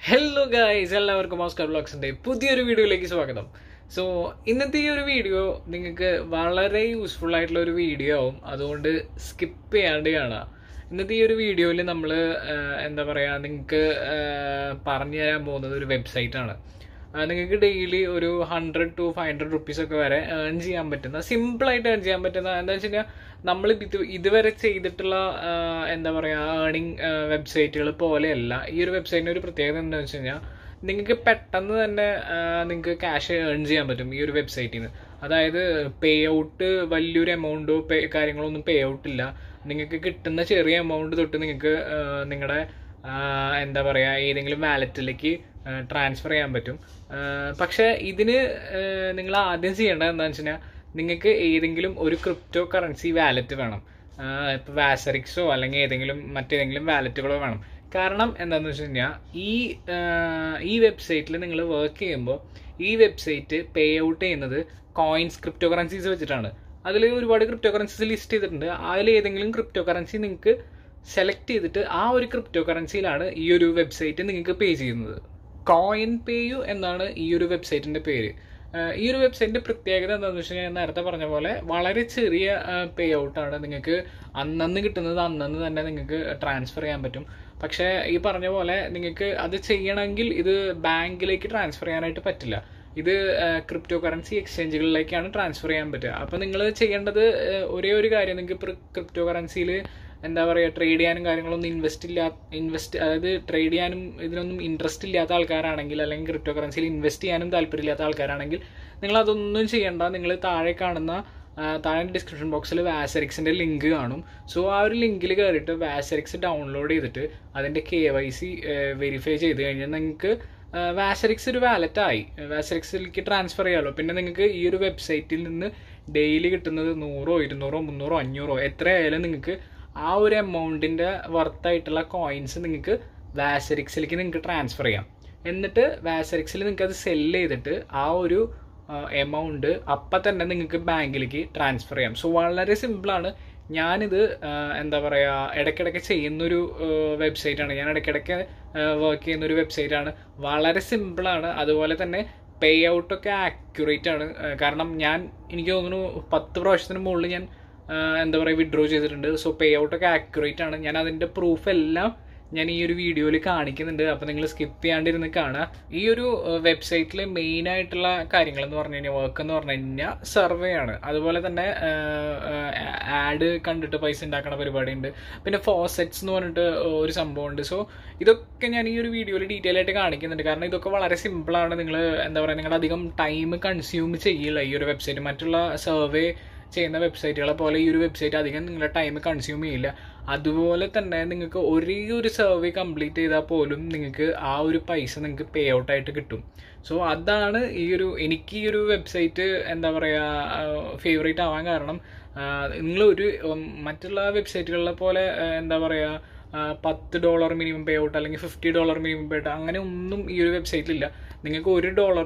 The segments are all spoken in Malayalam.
ഹലോ ഗായ്സ് എല്ലാവർക്കും ഓസ്കാർ ബ്ലോഗ്സിന്റെ പുതിയൊരു വീഡിയോയിലേക്ക് സ്വാഗതം സോ ഇന്നത്തെ ഈ ഒരു വീഡിയോ നിങ്ങൾക്ക് വളരെ യൂസ്ഫുൾ ആയിട്ടുള്ള ഒരു വീഡിയോ ആവും അതുകൊണ്ട് സ്കിപ്പ് ചെയ്യാണ്ട് കാണുക ഇന്നത്തെ ഈ ഒരു വീഡിയോയിൽ നമ്മൾ എന്താ പറയുക നിങ്ങൾക്ക് പറഞ്ഞു തരാൻ പോകുന്നത് ഒരു വെബ്സൈറ്റാണ് നിങ്ങൾക്ക് ഡെയിലി ഒരു hundred to five hundred rupees ഒക്കെ വരെ ഏൺ ചെയ്യാൻ പറ്റുന്ന സിമ്പിളായിട്ട് ഏൺ ചെയ്യാൻ പറ്റുന്ന എന്താ വെച്ച് കഴിഞ്ഞാൽ നമ്മൾ ഇത് ഇതുവരെ ചെയ്തിട്ടുള്ള ആ, എന്താ പറയുക ഏണിങ് വെബ്സൈറ്റുകൾ പോലെയല്ല ഈ ഒരു വെബ്സൈറ്റിന് ഒരു പ്രത്യേകത എന്താണെന്ന് വെച്ച് കഴിഞ്ഞാൽ നിങ്ങൾക്ക് പെട്ടെന്ന് തന്നെ നിങ്ങൾക്ക് ക്യാഷ് ഏൺ ചെയ്യാൻ പറ്റും ഈ ഒരു വെബ്സൈറ്റിൽ നിന്ന് അതായത് പേ ഔട്ട് വലിയൊരു എമൗണ്ടോ പേ കാര്യങ്ങളൊന്നും പേ ഔട്ട് ഇല്ല നിങ്ങൾക്ക് കിട്ടുന്ന ചെറിയ എമൗണ്ട് തൊട്ട് നിങ്ങൾക്ക് നിങ്ങളുടെ എന്താ പറയുക ഏതെങ്കിലും വാലറ്റിലേക്ക് ട്രാൻസ്ഫർ ചെയ്യാൻ പറ്റും ആ, പക്ഷേ ഇതിന് നിങ്ങൾ ആദ്യം ചെയ്യേണ്ടത് എന്താണെന്ന് വെച്ച് കഴിഞ്ഞാൽ നിങ്ങൾക്ക് ഏതെങ്കിലും ഒരു ക്രിപ്റ്റോ കറൻസി വാലറ്റ് വേണം ഇപ്പോൾ വാസറിക്സോ അല്ലെങ്കിൽ ഏതെങ്കിലും മറ്റേതെങ്കിലും വാലറ്റുകളോ വേണം കാരണം എന്താണെന്ന് വെച്ച് കഴിഞ്ഞാൽ ഈ ആ, ഈ വെബ്സൈറ്റിൽ നിങ്ങൾ വർക്ക് ചെയ്യുമ്പോൾ ഈ വെബ്സൈറ്റ് പേ ഔട്ട് ചെയ്യുന്നത് കോയിൻസ് ക്രിപ്റ്റോ കറൻസീസ് വെച്ചിട്ടാണ് അതിൽ ഒരുപാട് ക്രിപ്റ്റോ കറൻസീസ് ലിസ്റ്റ് ചെയ്തിട്ടുണ്ട് അതിൽ ഏതെങ്കിലും ക്രിപ്റ്റോ കറൻസി നിങ്ങൾക്ക് സെലക്ട് ചെയ്തിട്ട് ആ ഒരു ക്രിപ്റ്റോ കറൻസിയിലാണ് ഈ ഒരു വെബ്സൈറ്റ് നിങ്ങൾക്ക് പേ ചെയ്യുന്നത് കോയിൻ പേയു എന്നാണ് ഈ ഒരു വെബ്സൈറ്റിന്റെ പേര് ആഹ് ഈ ഒരു വെബ്സൈറ്റിന്റെ പ്രത്യേകത എന്താണെന്ന് വെച്ച് കഴിഞ്ഞാൽ ഞാൻ നേരത്തെ പറഞ്ഞ പോലെ വളരെ ചെറിയ പേ ഔട്ടാണ് നിങ്ങൾക്ക് അന്നന്ന് കിട്ടുന്നത് അന്നന്ന് തന്നെ നിങ്ങൾക്ക് ട്രാൻസ്ഫർ ചെയ്യാൻ പറ്റും പക്ഷേ ഈ പറഞ്ഞ പോലെ നിങ്ങൾക്ക് അത് ചെയ്യണമെങ്കിൽ ഇത് ബാങ്കിലേക്ക് ട്രാൻസ്ഫർ ചെയ്യാനായിട്ട് പറ്റില്ല ഇത് ക്രിപ്റ്റോ കറൻസി എക്സ്ചേഞ്ചുകളിലേക്കാണ് ട്രാൻസ്ഫർ ചെയ്യാൻ പറ്റുക അപ്പോൾ നിങ്ങൾ ചെയ്യേണ്ടത് ആഹ് ഒരേ ഒരു കാര്യം നിങ്ങൾക്ക് ക്രിപ്റ്റോ കറൻസിയിൽ എന്താ പറയുക ട്രേഡ് ചെയ്യാനും കാര്യങ്ങളൊന്നും ഇൻവെസ്റ്റ് ഇല്ലാ ഇൻവെസ്റ്റ് അതായത് ട്രേഡ് ചെയ്യാനും ഇതിനൊന്നും ഇൻട്രസ്റ്റ് ഇല്ലാത്ത ആൾക്കാരാണെങ്കിൽ അല്ലെങ്കിൽ ക്രിപ്റ്റോ കറൻസിയിൽ ഇൻവെസ്റ്റ് ചെയ്യാനും താല്പര്യമില്ലാത്ത ആൾക്കാരാണെങ്കിൽ നിങ്ങൾ അതൊന്നും ചെയ്യണ്ട നിങ്ങൾ താഴെ കാണുന്ന ആ, താഴെ ഡിസ്ക്രിപ്ഷൻ ബോക്സിൽ വാസറിക്സിൻ്റെ ലിങ്ക് കാണും സോ ആ ഒരു ലിങ്കിൽ കയറിയിട്ട് വാസറിക്സ് ഡൗൺലോഡ് ചെയ്തിട്ട് അതിൻ്റെ കെ വൈ സി വെരിഫൈ ചെയ്ത് കഴിഞ്ഞാൽ നിങ്ങൾക്ക് വാസറിക്സ് ഒരു വാലറ്റ് ആയി വാസറിക്സിലേക്ക് ട്രാൻസ്ഫർ ചെയ്യാമല്ലോ പിന്നെ നിങ്ങൾക്ക് ഈ ഒരു വെബ്സൈറ്റിൽ നിന്ന് ഡെയിലി കിട്ടുന്നത് നൂറോ ഇരുന്നൂറോ മുന്നൂറോ അഞ്ഞൂറോ എത്രയായാലും നിങ്ങൾക്ക് ആ ഒരു എമൗണ്ടിൻ്റെ വർത്തായിട്ടുള്ള കോയിൻസ് നിങ്ങൾക്ക് വാസറിക്സിലേക്ക് നിങ്ങൾക്ക് ട്രാൻസ്ഫർ ചെയ്യാം എന്നിട്ട് വാസറിക്സിൽ നിങ്ങൾക്ക് അത് സെല്ല് ചെയ്തിട്ട് ആ ഒരു എമൗണ്ട് അപ്പം തന്നെ നിങ്ങൾക്ക് ബാങ്കിലേക്ക് ട്രാൻസ്ഫർ ചെയ്യാം സോ വളരെ സിമ്പിളാണ് ഞാനിത് ആ, എന്താ പറയുക ഇടയ്ക്കിടയ്ക്ക് ചെയ്യുന്നൊരു വെബ്സൈറ്റാണ് ഞാൻ ഇടയ്ക്കിടയ്ക്ക് വർക്ക് ചെയ്യുന്ന ഒരു വെബ്സൈറ്റാണ് വളരെ സിമ്പിളാണ് അതുപോലെ തന്നെ പേ ഔട്ടൊക്കെ ആക്യുറേറ്റ് ആണ് ആ, കാരണം ഞാൻ എനിക്ക് തോന്നുന്നു പത്ത് പ്രാവശ്യത്തിന് മുകളിൽ ഞാൻ ആ, എന്താ പറയുക വിഡ്രോ ചെയ്തിട്ടുണ്ട് സോ പേ ഔട്ടൊക്കെ ആക്യുറേറ്റ് ആണ് ഞാൻ അതിൻ്റെ പ്രൂഫ് എല്ലാം ഞാൻ ഈ ഒരു വീഡിയോയിൽ കാണിക്കുന്നുണ്ട് അപ്പോൾ നിങ്ങൾ സ്കിപ്പ് ചെയ്യാണ്ടിരുന്ന് കാണുക ഈ ഒരു വെബ്സൈറ്റിൽ മെയിൻ ആയിട്ടുള്ള കാര്യങ്ങൾ എന്ന് പറഞ്ഞു കഴിഞ്ഞാൽ വർക്ക് എന്ന് പറഞ്ഞു കഴിഞ്ഞാൽ സർവേ ആണ് അതുപോലെ തന്നെ ആഡ് കണ്ടിട്ട് പൈസ ഉണ്ടാക്കുന്ന പരിപാടിയുണ്ട് പിന്നെ ഫോസെറ്റ്സ് എന്ന് പറഞ്ഞിട്ട് ഒരു സംഭവമുണ്ട് സോ ഇതൊക്കെ ഞാൻ ഈ ഒരു വീഡിയോയിൽ ഡീറ്റെയിൽ ആയിട്ട് കാണിക്കുന്നുണ്ട് കാരണം ഇതൊക്കെ വളരെ സിമ്പിളാണ് നിങ്ങൾ എന്താ പറയുക നിങ്ങളുടെ അധികം ടൈം കൺസ്യൂം ചെയ്യില്ല ഈ ഒരു വെബ്സൈറ്റ് മറ്റുള്ള സർവേ ചെയ്യുന്ന വെബ്സൈറ്റുകളെ പോലെ ഈ ഒരു വെബ്സൈറ്റ് അധികം നിങ്ങളുടെ ടൈം കൺസ്യൂം ചെയ്യില്ല അതുപോലെ തന്നെ നിങ്ങൾക്ക് ഒരേ ഒരു സർവേ കംപ്ലീറ്റ് ചെയ്താൽ പോലും നിങ്ങൾക്ക് ആ ഒരു പൈസ നിങ്ങൾക്ക് പേ ഔട്ടായിട്ട് കിട്ടും സോ അതാണ് ഈ ഒരു എനിക്ക് ഈ ഒരു വെബ്സൈറ്റ് എന്താ പറയുക ഫേവറേറ്റ് ആവാൻ കാരണം നിങ്ങൾ ഒരു ഉം, മറ്റുള്ള വെബ്സൈറ്റുകളിലെ പോലെ ആ, എന്താ പറയുക ആ, പത്ത് ഡോളർ മിനിമം പേ ഔട്ട് അല്ലെങ്കിൽ fifty dollar minimum pay out അങ്ങനെ ഒന്നും ഈ ഒരു വെബ്സൈറ്റിലില്ല നിങ്ങൾക്ക് ഒരു ഡോളർ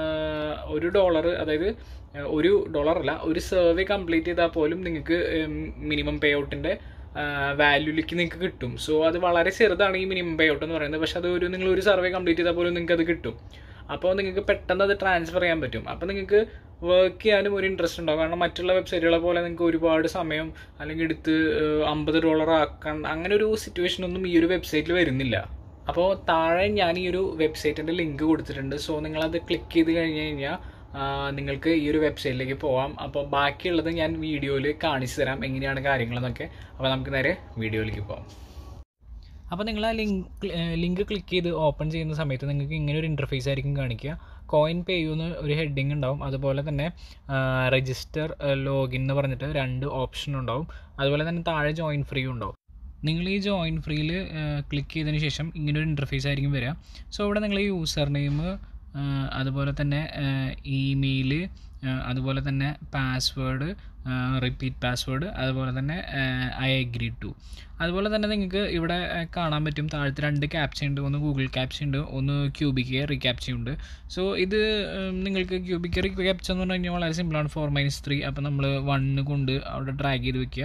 ഒരു ഡോളർ അതായത് ആ, ഒരു ഡോളർ അല്ല ഒരു സർവേ കംപ്ലീറ്റ് ചെയ്താൽ പോലും നിങ്ങൾക്ക് മിനിമം പേ ഔട്ടിൻ്റെ വാല്യൂലേക്ക് നിങ്ങൾക്ക് കിട്ടും സോ അത് വളരെ ചെറുതാണ് ഈ മിനിമം പേ ഔട്ട് എന്ന് പറയുന്നത് പക്ഷെ അത് ഒരു നിങ്ങൾ ഒരു സർവേ കംപ്ലീറ്റ് ചെയ്താൽ പോലും നിങ്ങൾക്ക് അത് കിട്ടും അപ്പോൾ നിങ്ങൾക്ക് പെട്ടെന്ന് അത് ട്രാൻസ്ഫർ ചെയ്യാൻ പറ്റും അപ്പോൾ നിങ്ങൾക്ക് വർക്ക് ചെയ്യാനും ഒരു ഇൻട്രസ്റ്റ് ഉണ്ടാവും കാരണം മറ്റുള്ള വെബ്സൈറ്റുകളെ പോലെ നിങ്ങൾക്ക് ഒരുപാട് സമയം അല്ലെങ്കിൽ എടുത്ത് അമ്പത് ഡോളർ ആക്കാൻ അങ്ങനെ ഒരു സിറ്റുവേഷൻ ഒന്നും ഈ ഒരു വെബ്സൈറ്റിൽ വരുന്നില്ല അപ്പോൾ താഴെ ഞാൻ ഈ ഒരു വെബ്സൈറ്റിൻ്റെ ലിങ്ക് കൊടുത്തിട്ടുണ്ട് സോ നിങ്ങളത് ക്ലിക്ക് ചെയ്ത് കഴിഞ്ഞ് കഴിഞ്ഞാൽ ആ, നിങ്ങൾക്ക് ഈ ഒരു വെബ്സൈറ്റിലേക്ക് പോവാം അപ്പോൾ ബാക്കിയുള്ളത് ഞാൻ വീഡിയോയിൽ കാണിച്ചു തരാം എങ്ങനെയാണ് കാര്യങ്ങളെന്നൊക്കെ അപ്പോൾ നമുക്ക് നേരെ വീഡിയോയിലേക്ക് പോവാം അപ്പോൾ നിങ്ങൾ ആ ലിങ്ക് ലിങ്ക് ക്ലിക്ക് ചെയ്ത് ഓപ്പൺ ചെയ്യുന്ന സമയത്ത് നിങ്ങൾക്ക് ഇങ്ങനെ ഒരു ഇൻ്റർഫേസ് ആയിരിക്കും കാണിക്കുക കോയിൻ പേ ചെയ്യുന്ന ഒരു ഹെഡിങ് ഉണ്ടാവും അതുപോലെ തന്നെ രജിസ്റ്റർ ലോഗിൻ എന്ന് പറഞ്ഞിട്ട് രണ്ട് ഓപ്ഷൻ ഉണ്ടാവും അതുപോലെ തന്നെ താഴെ ജോയിൻ ഫ്രീ ഉണ്ടാവും നിങ്ങൾ ഈ ജോയിൻ ഫ്രീയിൽ ക്ലിക്ക് ചെയ്തതിന് ശേഷം ഇങ്ങനെ ഒരു ഇൻ്റർഫേസ് ആയിരിക്കും വരിക സോ ഇവിടെ നിങ്ങൾ യൂസർ നെയിം അതുപോലെ തന്നെ ഇമെയിൽ അതുപോലെ തന്നെ പാസ്വേഡ് റിപ്പീറ്റ് പാസ്വേഡ് അതുപോലെ തന്നെ ഐ അഗ്രി ടു അതുപോലെ തന്നെ നിങ്ങൾക്ക് ഇവിടെ ആ, കാണാൻ പറ്റും താഴത്തെ രണ്ട് ക്യാപ്ച ഉണ്ട് ഒന്ന് ഗൂഗിൾ ക്യാപ്ച ഉണ്ട് ഒന്ന് ക്യൂബിക്ക് റീക്യാപ്ച ഉണ്ട് സോ ഇത് ഉം, നിങ്ങൾക്ക് ക്യൂബിക്ക് റീക്യാപ്ച എന്ന് പറഞ്ഞു കഴിഞ്ഞാൽ വളരെ സിമ്പിളാണ് ഫോർ മൈനസ് ത്രീ അപ്പോൾ നമ്മൾ വണ്ണ് കൊണ്ട് അവിടെ ഡ്രാഗ് ചെയ്ത് വെക്കുക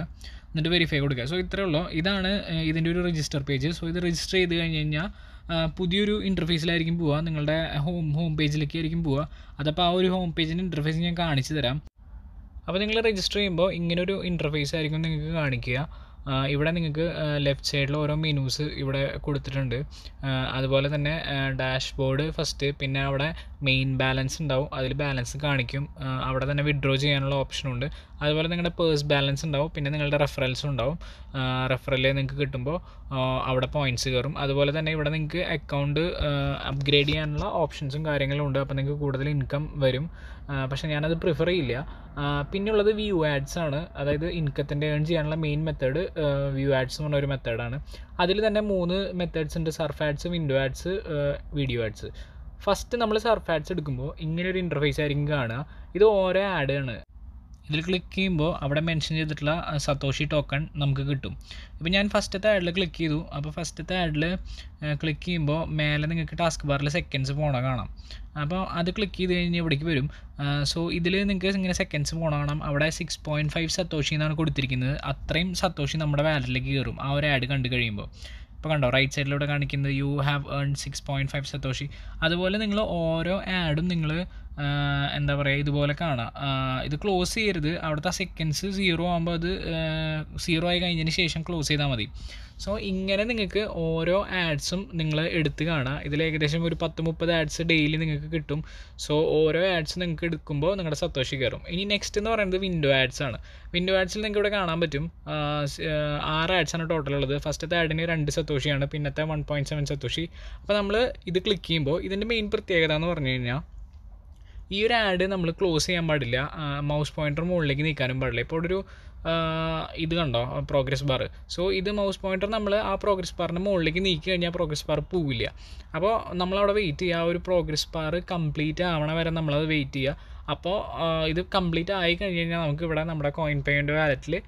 എന്നിട്ട് വെരിഫൈ കൊടുക്കുക സോ ഇത്രയേ ഉള്ളൂ ഇതാണ് ഏഹ്, ഇതിൻ്റെ ഒരു രജിസ്റ്റർ പേജ് സോ ഇത് രജിസ്റ്റർ ചെയ്ത് കഴിഞ്ഞ് കഴിഞ്ഞാൽ ആ, പുതിയൊരു ഇൻ്റർഫേസിലായിരിക്കും പോവുക നിങ്ങളുടെ ഹോം ഹോം പേജിലേക്ക് ആയിരിക്കും പോവുക അതപ്പോൾ ആ ഒരു ഹോം പേജിൻ്റെ ഇൻ്റർഫേസ് ഞാൻ കാണിച്ചു തരാം അപ്പോൾ നിങ്ങൾ രജിസ്റ്റർ ചെയ്യുമ്പോൾ ഇങ്ങനൊരു ഇൻ്റർഫേസ് ആയിരിക്കും നിങ്ങൾക്ക് കാണിക്കുക ആ, ഇവിടെ നിങ്ങൾക്ക് ലെഫ്റ്റ് സൈഡിൽ ഓരോ മെനൂസ് ഇവിടെ കൊടുത്തിട്ടുണ്ട് ആ, അതുപോലെ തന്നെ ഡാഷ്ബോർഡ് ഫസ്റ്റ് പിന്നെ അവിടെ മെയിൻ ബാലൻസ് ഉണ്ടാവും അതിൽ ബാലൻസ് കാണിക്കും ആ, അവിടെ തന്നെ വിഡ്രോ ചെയ്യാനുള്ള ഓപ്ഷനുണ്ട് അതുപോലെ നിങ്ങളുടെ പേഴ്സ് ബാലൻസ് ഉണ്ടാവും പിന്നെ നിങ്ങളുടെ റെഫറൽസും ഉണ്ടാവും റെഫറൽ നിങ്ങൾക്ക് കിട്ടുമ്പോൾ ആ, അവിടെ പോയിൻറ്റ്സ് കയറും അതുപോലെ തന്നെ ഇവിടെ നിങ്ങൾക്ക് അക്കൗണ്ട് അപ്ഗ്രേഡ് ചെയ്യാനുള്ള ഓപ്ഷൻസും കാര്യങ്ങളും ഉണ്ട് അപ്പോൾ നിങ്ങൾക്ക് കൂടുതൽ ഇൻകം വരും ആ, പക്ഷേ ഞാനത് പ്രിഫർ ചെയ്യില്ല ആ, പിന്നെയുള്ളത് വ്യൂ ആഡ്സ് ആണ് അതായത് ഇൻകത്തിൻ്റെ ഏൺ ചെയ്യാനുള്ള മെയിൻ മെത്തേഡ് വ്യൂ ആഡ്സ് എന്ന് പറഞ്ഞ ഒരു മെത്തേഡാണ് അതിൽ തന്നെ മൂന്ന് മെത്തേഡ്സ് ഉണ്ട് surf ads window ads video ads first നമ്മൾ സർഫ് ആഡ്സ് എടുക്കുമ്പോൾ ഇങ്ങനെ ഒരു ഇൻ്റർഫേസ് ആയിരിക്കും കാണുക ഇത് ഓരോ ആഡ് ആണ് ഇതിൽ ക്ലിക്ക് ചെയ്യുമ്പോൾ അവിടെ മെൻഷൻ ചെയ്തിട്ടുള്ള സത്തോഷി ടോക്കൺ നമുക്ക് കിട്ടും ഇപ്പോൾ ഞാൻ ഫസ്റ്റത്തെ ആഡിൽ ക്ലിക്ക് ചെയ്തു അപ്പോൾ ഫസ്റ്റത്തെ ആഡിൽ ക്ലിക്ക് ചെയ്യുമ്പോൾ മേലെ നിങ്ങൾക്ക് ടാസ്ക് ബാറിൽ സെക്കൻഡ്സ് പോണ കാണാം അപ്പോൾ അത് ക്ലിക്ക് ചെയ്ത് കഴിഞ്ഞ് ഇവിടേക്ക് വരും സോ ഇതിൽ നിങ്ങൾക്ക് ഇങ്ങനെ സെക്കൻഡ്സ് പോണ കാണാം അവിടെ സിക്സ് പോയിൻറ്റ് ഫൈവ് സത്തോഷി എന്നാണ് കൊടുത്തിരിക്കുന്നത് അത്രയും സത്തോഷി നമ്മുടെ വാലറ്റിലേക്ക് കയറും ആ ഒരു ആഡ് കണ്ടു കഴിയുമ്പോൾ ഇപ്പോൾ കണ്ടോ റൈറ്റ് സൈഡിലൂടെ കാണിക്കുന്നത് you have earn six point five satoshi അതുപോലെ നിങ്ങൾ ഓരോ ആഡും നിങ്ങൾ എന്താ പറയുക ഇതുപോലെ കാണാം ആ, ഇത് ക്ലോസ് ചെയ്യരുത് അവിടുത്തെ സെക്കൻഡ്സ് സീറോ ആകുമ്പോൾ അത് സീറോ ആയി കഴിഞ്ഞതിന് ശേഷം ക്ലോസ് ചെയ്താൽ മതി സോ ഇങ്ങനെ നിങ്ങൾക്ക് ഓരോ ആഡ്സും നിങ്ങൾ എടുത്ത് കാണാം ഇതിൽ ഏകദേശം ഒരു പത്ത് മുപ്പത് ആഡ്സ് ഡെയിലി നിങ്ങൾക്ക് കിട്ടും സോ ഓരോ ആഡ്സ് നിങ്ങൾക്ക് എടുക്കുമ്പോൾ നിങ്ങളുടെ സന്തോഷി കയറും ഇനി നെക്സ്റ്റ് എന്ന് പറയുന്നത് വിൻഡോ ആഡ്സ് ആണ് വിൻഡോ ആഡ്സിൽ നിങ്ങൾക്ക് ഇവിടെ കാണാൻ പറ്റും ആ, സ്- ആ, ആറ് ആഡ്സ് ആണ് ടോട്ടൽ ഉള്ളത് ഫസ്റ്റത്തെ ആഡിന് രണ്ട് സത്തോഷിയാണ് പിന്നത്തെ വൺ പോയിൻറ്റ് സെവൻ സത്തോഷി അപ്പോൾ നമ്മൾ ഇത് ക്ലിക്ക് ചെയ്യുമ്പോൾ ഇതിൻ്റെ മെയിൻ പ്രത്യേകത എന്ന് പറഞ്ഞു കഴിഞ്ഞാൽ ഈ ഒരു ആഡ് നമ്മൾ ക്ലോസ് ചെയ്യാൻ പാടില്ല മൗസ് പോയിൻ്റർ മുകളിലേക്ക് നീക്കാനും പാടില്ല ഇപ്പോൾ ഒരു ആ, ഇത് കണ്ടോ പ്രോഗ്രസ് ബാർ സോ ഇത് മൗസ് പോയിൻ്റർ നമ്മൾ ആ പ്രോഗ്രസ് ബാറിൻ്റെ മുകളിലേക്ക് നീക്കി കഴിഞ്ഞാൽ പ്രോഗ്രസ് ബാർ പോവില്ല അപ്പോൾ നമ്മളവിടെ വെയിറ്റ് ചെയ്യുക ആ ഒരു പ്രോഗ്രസ് ബാർ കംപ്ലീറ്റ് ആവണ വരെ നമ്മളത് വെയിറ്റ് ചെയ്യുക അപ്പോൾ ആ, ഇത് കംപ്ലീറ്റ് ആയി കഴിഞ്ഞ് കഴിഞ്ഞാൽ നമുക്ക് ഇവിടെ നമ്മുടെ കോയിൻ പേയ്മെൻറ്റ് വാലറ്റിൽ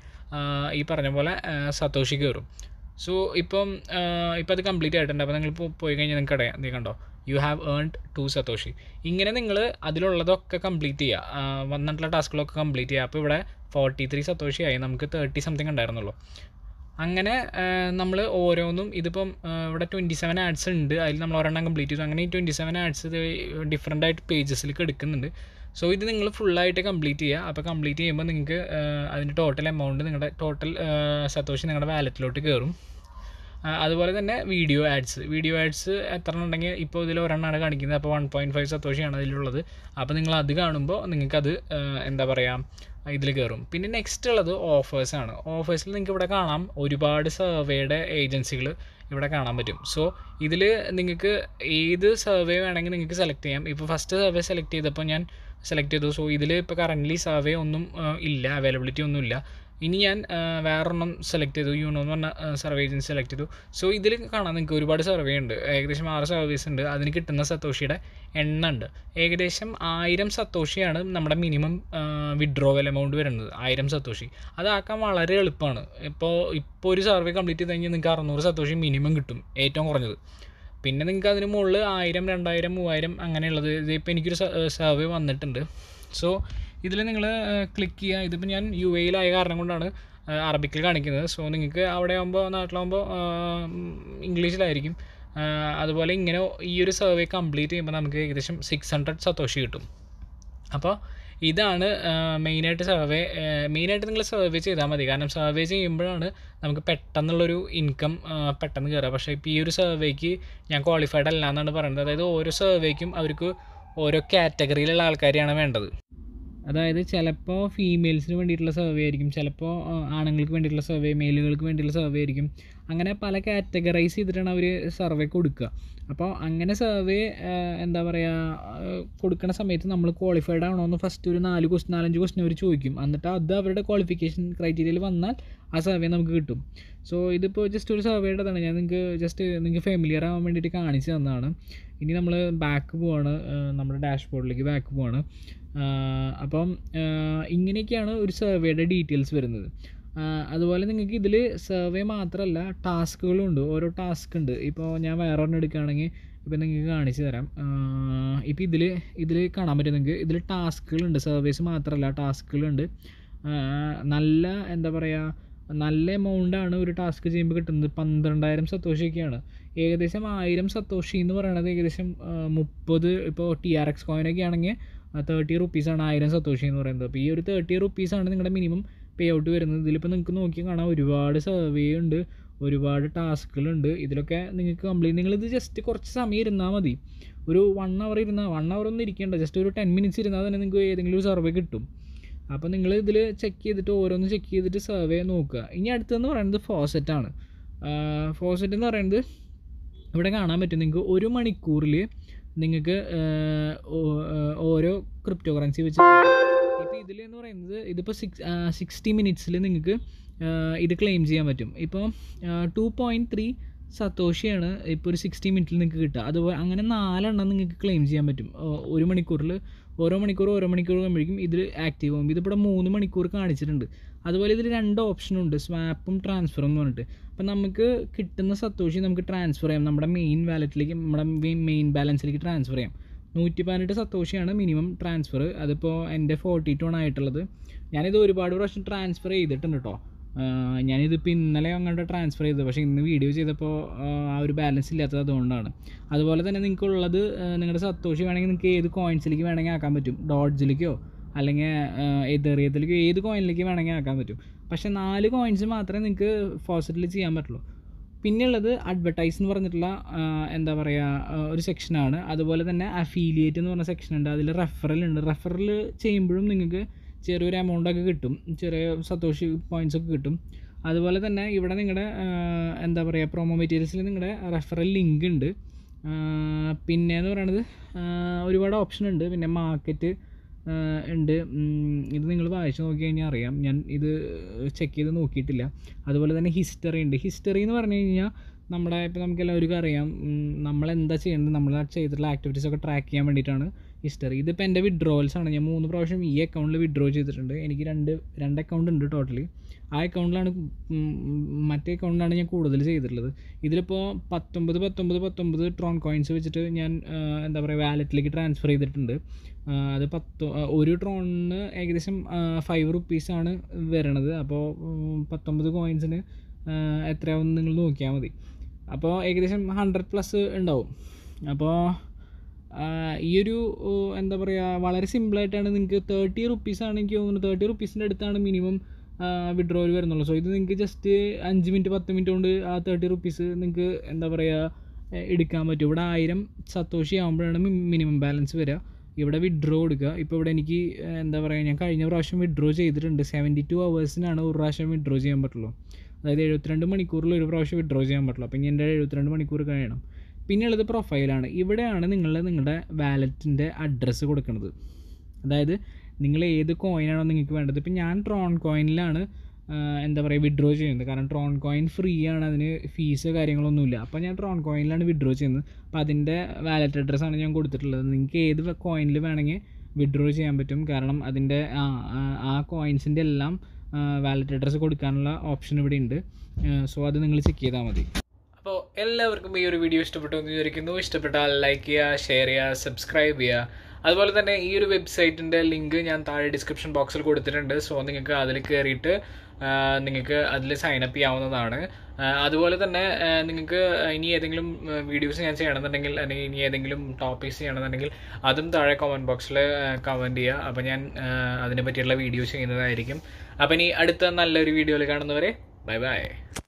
ഈ പറഞ്ഞ പോലെ ആ, സത്തോഷി കയറും സോ ഇപ്പം ആ, ഇപ്പം അത് കംപ്ലീറ്റ് ആയിട്ടുണ്ട് അപ്പോൾ നിങ്ങൾ ഇപ്പോൾ പോയി കഴിഞ്ഞാൽ നിങ്ങൾക്ക് അറിയാം നീ കണ്ടോ you have earned two satoshi ഇങ്ങനെ നിങ്ങൾ അതിലുള്ളതൊക്കെ കംപ്ലീറ്റ് ചെയ്യുക ആ, വന്നിട്ടുള്ള ടാസ്കുകളൊക്കെ കംപ്ലീറ്റ് ചെയ്യുക അപ്പോൾ ഇവിടെ ഫോർട്ടി ത്രീ സത്തോഷി ആയി നമുക്ക് തേർട്ടി സംതിങ് ഉണ്ടായിരുന്നുള്ളൂ അങ്ങനെ നമ്മൾ ഓരോന്നും ഇതിപ്പം ആ, ഇവിടെ ട്വൻറ്റി സെവൻ ആഡ്സ് ഉണ്ട് അതിൽ നമ്മൾ ഒരെണ്ണം കംപ്ലീറ്റ് ചെയ്തു അങ്ങനെ ഈ ട്വൻറ്റി സെവൻ ആഡ്സ് ഡിഫറെൻ്റ് ആയിട്ട് പേജസിലേക്ക് എടുക്കുന്നുണ്ട് സോ ഇത് നിങ്ങൾ ഫുള്ളായിട്ട് കംപ്ലീറ്റ് ചെയ്യുക അപ്പോൾ കംപ്ലീറ്റ് ചെയ്യുമ്പോൾ നിങ്ങൾക്ക് അതിൻ്റെ ടോട്ടൽ എമൗണ്ട് നിങ്ങളുടെ ടോട്ടൽ സത്തോഷി നിങ്ങളുടെ വാലറ്റിലോട്ട് കയറും ആ, അതുപോലെ തന്നെ വീഡിയോ ആഡ്സ് വീഡിയോ ആഡ്സ് എത്ര ഉണ്ടെങ്കിൽ ഇപ്പോൾ ഇതിൽ ഒരെണ്ണമാണ് കാണിക്കുന്നത് അപ്പോൾ വൺ പോയിൻറ്റ് ഫൈവ് സത്തോഷിയാണ് അതിലുള്ളത് അപ്പോൾ നിങ്ങൾ അത് കാണുമ്പോൾ നിങ്ങൾക്കത് ആ, എന്താ പറയുക ഇതിൽ കയറും പിന്നെ നെക്സ്റ്റ് ഉള്ളത് ഓഫേഴ്സാണ് ഓഫേഴ്സിൽ നിങ്ങൾക്ക് ഇവിടെ കാണാം ഒരുപാട് സർവേയുടെ ഏജൻസികൾ ഇവിടെ കാണാൻ പറ്റും സോ ഇതിൽ നിങ്ങൾക്ക് ഏത് സർവേ വേണമെങ്കിൽ നിങ്ങൾക്ക് സെലക്ട് ചെയ്യാം ഇപ്പോൾ ഫസ്റ്റ് സർവേ സെലക്ട് ചെയ്തപ്പോൾ ഞാൻ സെലക്ട് ചെയ്തു സോ ഇതിൽ ഇപ്പോൾ കറൻ്റ്ലി സർവേ ഒന്നും ആ, ഇല്ല അവൈലബിലിറ്റി ഒന്നും ഇല്ല ഇനി ഞാൻ ആ, വേറൊരെണ്ണം സെലക്ട് ചെയ്തു യൂണോ എന്ന് പറഞ്ഞ സർവേ ഏജൻസി സെലക്ട് ചെയ്തു സോ ഇതിൽ കാണാം നിങ്ങൾക്ക് ഒരുപാട് സർവേ ഉണ്ട് ഏകദേശം ആറ് സർവീസ് ഉണ്ട് അതിന് കിട്ടുന്ന സത്തോഷിയുടെ എണ്ണ ഉണ്ട് ഏകദേശം ആയിരം സത്തോഷിയാണ് നമ്മുടെ മിനിമം വിഡ്രോവൽ എമൗണ്ട് വരുന്നത് ആയിരം സത്തോഷി അതാക്കാൻ വളരെ എളുപ്പമാണ് ഇപ്പോൾ ഇപ്പോൾ ഒരു സർവേ കംപ്ലീറ്റ് ചെയ്ത് കഴിഞ്ഞാൽ നിങ്ങൾക്ക് അറുന്നൂറ് സത്തോഷി മിനിമം കിട്ടും ഏറ്റവും കുറഞ്ഞത് പിന്നെ നിങ്ങൾക്ക് അതിന് മുകളിൽ ആയിരം രണ്ടായിരം മൂവായിരം അങ്ങനെയുള്ളത് ഇതിപ്പോൾ എനിക്കൊരു സർവേ വന്നിട്ടുണ്ട് സോ ഇതിൽ നിങ്ങൾ ക്ലിക്ക് ചെയ്യുക ഇതിപ്പോൾ ഞാൻ യു എയിലായ കാരണം കൊണ്ടാണ് ആ, അറബിക്കിൽ കാണിക്കുന്നത് സോ നിങ്ങൾക്ക് അവിടെ ആകുമ്പോൾ നാട്ടിലാകുമ്പോൾ ഇംഗ്ലീഷിലായിരിക്കും ആ, അതുപോലെ ഇങ്ങനെ ഈ ഒരു സർവേ കംപ്ലീറ്റ് ചെയ്യുമ്പോൾ നമുക്ക് ഏകദേശം സിക്സ് ഹൺഡ്രഡ് സത്തോഷി കിട്ടും അപ്പോൾ ഇതാണ് മെയിനായിട്ട് സർവേ മെയിനായിട്ട് നിങ്ങൾ സർവേ ചെയ്താൽ മതി കാരണം സർവേ ചെയ്യുമ്പോഴാണ് നമുക്ക് പെട്ടെന്നുള്ളൊരു ഇൻകം പെട്ടെന്ന് കയറുക പക്ഷേ ഇപ്പോൾ ഈ ഒരു സർവേക്ക് ഞാൻ ക്വാളിഫൈഡ് അല്ല എന്നാണ് പറയുന്നത് അതായത് ഓരോ സർവേക്കും അവർക്ക് ഓരോ കാറ്റഗറിയിലുള്ള ആൾക്കാരെയാണ് വേണ്ടത് അതായത് ചിലപ്പോൾ ഫീമെയിൽസിന് വേണ്ടിയിട്ടുള്ള സർവേ ആയിരിക്കും ചിലപ്പോൾ ആണുങ്ങൾക്ക് വേണ്ടിയിട്ടുള്ള സർവേ മെയിലുകൾക്ക് വേണ്ടിയിട്ടുള്ള സർവേ ആയിരിക്കും അങ്ങനെ പല കാറ്റഗറൈസ് ചെയ്തിട്ടാണ് അവർ സർവേ കൊടുക്കുക അപ്പോൾ അങ്ങനെ സർവേ എന്താ പറയുക കൊടുക്കുന്ന സമയത്ത് നമ്മൾ ക്വാളിഫൈഡ് ആണോ എന്ന് ഫസ്റ്റ് ഒരു നാല് ക്വസ്റ്റ് നാലഞ്ച് ക്വസ്റ്റ്യൻ അവർ ചോദിക്കും എന്നിട്ട് അത് അവരുടെ ക്വാളിഫിക്കേഷൻ ക്രൈറ്റീരിയയിൽ വന്നാൽ ആ സർവേ നമുക്ക് കിട്ടും സോ ഇതിപ്പോൾ ജസ്റ്റ് ഒരു സർവേയുടേതാണ് ഞാൻ നിങ്ങൾക്ക് ജസ്റ്റ് നിങ്ങൾക്ക് ഫെമിലിയർ ആവാൻ വേണ്ടിയിട്ട് കാണിച്ചു തന്നതാണ് ഇനി നമ്മൾ ബാക്ക് പോവാണ് ആ, നമ്മുടെ ഡാഷ്ബോർഡിലേക്ക് ബാക്ക് പോവാണ് ആ, അപ്പം ആ, ഇങ്ങനെയൊക്കെയാണ് ഒരു സർവേയുടെ ഡീറ്റെയിൽസ് വരുന്നത് ആ, അതുപോലെ നിങ്ങൾക്ക് ഇതിൽ സർവേ മാത്രമല്ല ടാസ്കുകളും ഉണ്ട് ഓരോ ടാസ്ക് ഉണ്ട് ഇപ്പോൾ ഞാൻ വേറെ ഒരെണ്ണം എടുക്കുകയാണെങ്കിൽ ഇപ്പോൾ നിങ്ങൾക്ക് കാണിച്ചു തരാം ഇപ്പോൾ ഇതിൽ ഇതിൽ കാണാൻ പറ്റും നിങ്ങൾക്ക് ഇതിൽ ടാസ്കുകളുണ്ട് സർവേസ് മാത്രമല്ല ടാസ്കുകളുണ്ട് ആ, നല്ല എന്താ പറയുക നല്ല എമൗണ്ട് ആണ് ഒരു ടാസ്ക് ചെയ്യുമ്പോൾ കിട്ടുന്നത് പന്ത്രണ്ടായിരം സത്തോഷിയൊക്കെയാണ് ഏകദേശം ആയിരം സത്തോഷി എന്ന് പറയുന്നത് ഏകദേശം ആ, മുപ്പത് ഇപ്പോൾ ടി ആർ എക്സ് കോയിനൊക്കെ ആണെങ്കിൽ തേർട്ടി റുപ്പീസാണ് ആയിരം സത്തോഷി എന്ന് പറയുന്നത് അപ്പോൾ ഈ ഒരു തേർട്ടി റുപ്പീസാണ് നിങ്ങളുടെ മിനിമം പേ ഔട്ട് വരുന്നത് ഇതിലിപ്പോൾ നിങ്ങൾക്ക് നോക്കി കാണാം ഒരുപാട് സർവേ ഉണ്ട് ഒരുപാട് ടാസ്കുകളുണ്ട് ഇതിലൊക്കെ നിങ്ങൾക്ക് കംപ്ലീറ്റ് നിങ്ങളിത് ജസ്റ്റ് കുറച്ച് സമയം ഇരുന്നാൽ മതി ഒരു വൺ അവർ ഇരുന്നാൽ വൺ അവർ ഒന്നും ഇരിക്കേണ്ട ജസ്റ്റ് ഒരു ടെൻ മിനിറ്റ്സ് ഇരുന്നാൽ തന്നെ നിങ്ങൾക്ക് ഏതെങ്കിലും ഒരു സർവേ കിട്ടും അപ്പോൾ നിങ്ങൾ ഇതിൽ ചെക്ക് ചെയ്തിട്ട് ഓരോന്ന് ചെക്ക് ചെയ്തിട്ട് സർവേ നോക്കുക ഇനി അടുത്തതെന്ന് പറയുന്നത് ഫോസെറ്റ് ആണ് ഫോസെറ്റ് എന്ന് പറയുന്നത് ഇവിടെ കാണാൻ പറ്റും നിങ്ങൾക്ക് ഒരു മണിക്കൂറിൽ നിങ്ങൾക്ക് ഓരോ ക്രിപ്റ്റോ കറൻസി വെച്ച് ഇപ്പോൾ ഇതിൽ എന്ന് പറയുന്നത് ഇതിപ്പോൾ സിക്സ് സിക്സ്റ്റി മിനിറ്റ്സിൽ നിങ്ങൾക്ക് ഇത് ക്ലെയിം ചെയ്യാൻ പറ്റും ഇപ്പോൾ ടു പോയിൻറ്റ് ത്രീ സത്തോഷിയാണ് ഇപ്പോൾ ഒരു സിക്സ്റ്റി മിനിറ്റിൽ നിങ്ങൾക്ക് കിട്ടുക അതുപോലെ അങ്ങനെ നാലെണ്ണം നിങ്ങൾക്ക് ക്ലെയിം ചെയ്യാൻ പറ്റും ഓ- ഒരു മണിക്കൂറിൽ ഓരോ മണിക്കൂർ ഓരോ മണിക്കൂർ കഴിയുമ്പോഴേക്കും ഇതിൽ ആക്റ്റീവ് ആകും ഇതിപ്പോൾ ഇവിടെ മൂന്ന് മണിക്കൂർ കാണിച്ചിട്ടുണ്ട് അതുപോലെ ഇതിൽ രണ്ട് ഓപ്ഷനുണ്ട് സ്വാപ്പും ട്രാൻസ്ഫറും എന്ന് പറഞ്ഞിട്ട് അപ്പം നമുക്ക് കിട്ടുന്ന സത്തോഷി നമുക്ക് ട്രാൻസ്ഫർ ചെയ്യാം നമ്മുടെ മെയിൻ വാലറ്റിലേക്ക് നമ്മുടെ മെയിൻ ബാലൻസിലേക്ക് ട്രാൻസ്ഫർ ചെയ്യാം നൂറ്റി പതിനെട്ട് സത്തോഷിയാണ് മിനിമം ട്രാൻസ്ഫർ അതിപ്പോൾ എൻ്റെ ഫോർട്ടി ടു ആണ് ആയിട്ടുള്ളത് ഞാനിത് ഒരുപാട് പ്രാവശ്യം ട്രാൻസ്ഫർ ചെയ്തിട്ടുണ്ട് കേട്ടോ ആഹ് ഞാനിതിപ്പോൾ ഇന്നലെ അങ്ങോട്ട് ട്രാൻസ്ഫർ ചെയ്തത് പക്ഷേ ഇന്ന് വീഡിയോ ചെയ്തപ്പോൾ ആഹ് ആ ഒരു ബാലൻസ് ഇല്ലാത്തത് അതുകൊണ്ടാണ് അതുപോലെ തന്നെ നിങ്ങൾക്കുള്ളത് നിങ്ങളുടെ സത്തോഷി വേണമെങ്കിൽ നിങ്ങൾക്ക് ഏത് കോയിൻസിലേക്ക് വേണമെങ്കിൽ ആക്കാൻ പറ്റും ഡോഡ്ജിലേക്കോ അല്ലെങ്കിൽ എതെറിയത്തിലേക്കോ ഏത് കോയിനിലേക്ക് വേണമെങ്കിൽ ആക്കാൻ പറ്റും പക്ഷേ നാല് കോയിൻസ് മാത്രമേ നിങ്ങൾക്ക് ഫോസറ്റിൽ ചെയ്യാൻ പറ്റുള്ളൂ പിന്നെയുള്ളത് അഡ്വർടൈസ് എന്ന് പറഞ്ഞിട്ടുള്ള ആ, എന്താ പറയുക ആ, ഒരു സെക്ഷനാണ് അതുപോലെ തന്നെ അഫീലിയേറ്റ് എന്ന് പറഞ്ഞ സെക്ഷൻ ഉണ്ട് അതിൽ റെഫറൽ ഉണ്ട് റെഫറൽ ചെയ്യുമ്പോഴും നിങ്ങൾക്ക് ചെറിയൊരു എമൗണ്ട് ഒക്കെ കിട്ടും ചെറിയ സന്തോഷി പോയിൻറ്റ്സ് ഒക്കെ കിട്ടും അതുപോലെ തന്നെ ഇവിടെ നിങ്ങളുടെ എന്താ പറയുക പ്രൊമോ മെറ്റീരിയൽസിൽ നിങ്ങളുടെ റെഫറൽ ലിങ്ക് ഉണ്ട് ആ, പിന്നെ എന്ന് പറയുന്നത് ആ, ഒരുപാട് ഓപ്ഷൻ ഉണ്ട് പിന്നെ മാർക്കറ്റ് ഉണ്ട് ഉം, ഇത് നിങ്ങൾ വായിച്ച് നോക്കി കഴിഞ്ഞാൽ അറിയാം ഞാൻ ഇത് ചെക്ക് ചെയ്ത് നോക്കിയിട്ടില്ല അതുപോലെ തന്നെ ഹിസ്റ്ററി ഉണ്ട് ഹിസ്റ്ററി എന്ന് പറഞ്ഞു കഴിഞ്ഞാൽ നമ്മുടെ ഇപ്പോൾ നമുക്ക് എല്ലാവർക്കും അറിയാം ഉം, നമ്മളെന്താ ചെയ്യുന്നത് നമ്മൾ ചെയ്തിട്ടുള്ള ആക്ടിവിറ്റീസ് ഒക്കെ ട്രാക്ക് ചെയ്യാൻ വേണ്ടിയിട്ടാണ് ഹിസ്റ്ററി ഇതിപ്പോൾ എൻ്റെ വിഡ്രോവൽസ് ആണ് ഞാൻ മൂന്ന് പ്രാവശ്യം ഈ അക്കൗണ്ടിൽ വിഡ്രോ ചെയ്തിട്ടുണ്ട് എനിക്ക് രണ്ട് രണ്ട് അക്കൗണ്ട് ഉണ്ട് ടോട്ടലി ആ അക്കൗണ്ടിലാണ് ഉം, മറ്റേ അക്കൗണ്ടിലാണ് ഞാൻ കൂടുതൽ ചെയ്തിട്ടുള്ളത് ഇതിലിപ്പോൾ പത്തൊമ്പത് പത്തൊമ്പത് പത്തൊമ്പത് ട്രോൺ കോയിൻസ് വെച്ചിട്ട് ഞാൻ ആ, എന്താ പറയുക വാലറ്റിലേക്ക് ട്രാൻസ്ഫർ ചെയ്തിട്ടുണ്ട് ആ, അത് പത്ത് ആ, ഒരു ട്രോണിന് ഏകദേശം ഫൈവ് റുപ്പീസാണ് വരണത് അപ്പോൾ ഉം, പത്തൊമ്പത് കോയിൻസിന് എത്രയാവും നിങ്ങൾ നോക്കിയാൽ മതി അപ്പോൾ ഏകദേശം ഹൺഡ്രഡ് പ്ലസ് ഉണ്ടാവും അപ്പോൾ ഈ ഒരു ഓ, എന്താ പറയുക വളരെ സിമ്പിളായിട്ടാണ് നിങ്ങൾക്ക് തേർട്ടി റുപ്പീസാണ് എനിക്ക് തോന്നുന്നു തേർട്ടി റുപ്പീസിൻ്റെ അടുത്താണ് മിനിമം വിഡ്രോവൽ വരുന്നുള്ളൂ സോ ഇത് നിങ്ങൾക്ക് ജസ്റ്റ് അഞ്ച് മിനിറ്റ് പത്ത് മിനിറ്റ് കൊണ്ട് ആ തേർട്ടി റുപ്പീസ് നിങ്ങൾക്ക് എന്താ പറയുക എ- എടുക്കാൻ പറ്റും ഇവിടെ ആയിരം സത്തോഷി ആകുമ്പോഴാണ് മിനിമം ബാലൻസ് വരിക ഇവിടെ വിഡ്രോ എടുക്കുക ഇപ്പോൾ ഇവിടെ എനിക്ക് ഏഹ്, എന്താ പറയുക ഞാൻ കഴിഞ്ഞ പ്രാവശ്യം വിഡ്രോ ചെയ്തിട്ടുണ്ട് സെവൻറ്റി ടു അവേഴ്സിനാണ് ഒരു പ്രാവശ്യം വിഡ്രോ ചെയ്യാൻ പറ്റുള്ളൂ അതായത് എഴുപത്തിരണ്ട് മണിക്കൂറിൽ ഒരു പ്രാവശ്യം വിഡ്രോ ചെയ്യാൻ പറ്റുള്ളൂ അപ്പോൾ ഇനി എൻ്റെ എഴുപത്തിരണ്ട് മണിക്കൂർ കഴിയണം പിന്നെയുള്ളത് പ്രൊഫൈലാണ് ഇവിടെയാണ് നിങ്ങൾ നിങ്ങളുടെ വാലറ്റിൻ്റെ അഡ്രസ്സ് കൊടുക്കുന്നത് അതായത് നിങ്ങൾ ഏത് കോയിനാണോ നിങ്ങൾക്ക് വേണ്ടത് ഇപ്പം ഞാൻ ട്രോൺ കോയിനിലാണ് എന്താ പറയുക വിഡ്രോ ചെയ്യുന്നത് കാരണം ട്രോൺ കോയിൻ ഫ്രീ ആണ് അതിന് ഫീസ് കാര്യങ്ങളൊന്നുമില്ല അപ്പോൾ ഞാൻ ട്രോൺ കോയിനിലാണ് വിഡ്രോ ചെയ്യുന്നത് അപ്പോൾ അതിൻ്റെ വാലറ്റ് അഡ്രസ്സാണ് ഞാൻ കൊടുത്തിട്ടുള്ളത് നിങ്ങൾക്ക് ഏത് കോയിനിൽ വേണമെങ്കിൽ വിഡ്രോ ചെയ്യാൻ പറ്റും കാരണം അതിൻ്റെ ആ ആ- ആ കോയിൻസിൻ്റെ എല്ലാം വാലറ്റ് അഡ്രസ്സ് കൊടുക്കാനുള്ള ഓപ്ഷൻ ഇവിടെ ഉണ്ട് സോ അത് നിങ്ങൾ ചെക്ക് ചെയ്താൽ മതി അപ്പോൾ എല്ലാവർക്കും ഈ ഒരു വീഡിയോ ഇഷ്ടപ്പെട്ടു എന്ന് വിചാരിക്കുന്നു ഇഷ്ടപ്പെട്ടാൽ ലൈക്ക് ചെയ്യുക ഷെയർ ചെയ്യുക സബ്സ്ക്രൈബ് ചെയ്യുക അതുപോലെ തന്നെ ഈ ഒരു വെബ്സൈറ്റിൻ്റെ ലിങ്ക് ഞാൻ താഴെ ഡിസ്ക്രിപ്ഷൻ ബോക്സിൽ കൊടുത്തിട്ടുണ്ട് സോ നിങ്ങൾക്ക് അതിൽ കയറിയിട്ട് ആ, നിങ്ങൾക്ക് അതിൽ സൈൻ അപ്പ് ചെയ്യാവുന്നതാണ് ആ, അതുപോലെ തന്നെ ആ, നിങ്ങൾക്ക് ഇനി ഏതെങ്കിലും വീഡിയോസ് ഞാൻ ചെയ്യണമെന്നുണ്ടെങ്കിൽ അല്ലെങ്കിൽ ഇനി ഏതെങ്കിലും ടോപ്പിക്സ് ചെയ്യണമെന്നുണ്ടെങ്കിൽ അതും താഴെ കമൻറ്റ് ബോക്സിൽ കമൻറ്റ് ചെയ്യുക അപ്പോൾ ഞാൻ ആ, അതിനെ പറ്റിയുള്ള വീഡിയോ ചെയ്യുന്നതായിരിക്കും അപ്പോൾ ഇനി അടുത്ത നല്ലൊരു വീഡിയോയിൽ കാണുന്നവരെ ബൈ ബൈ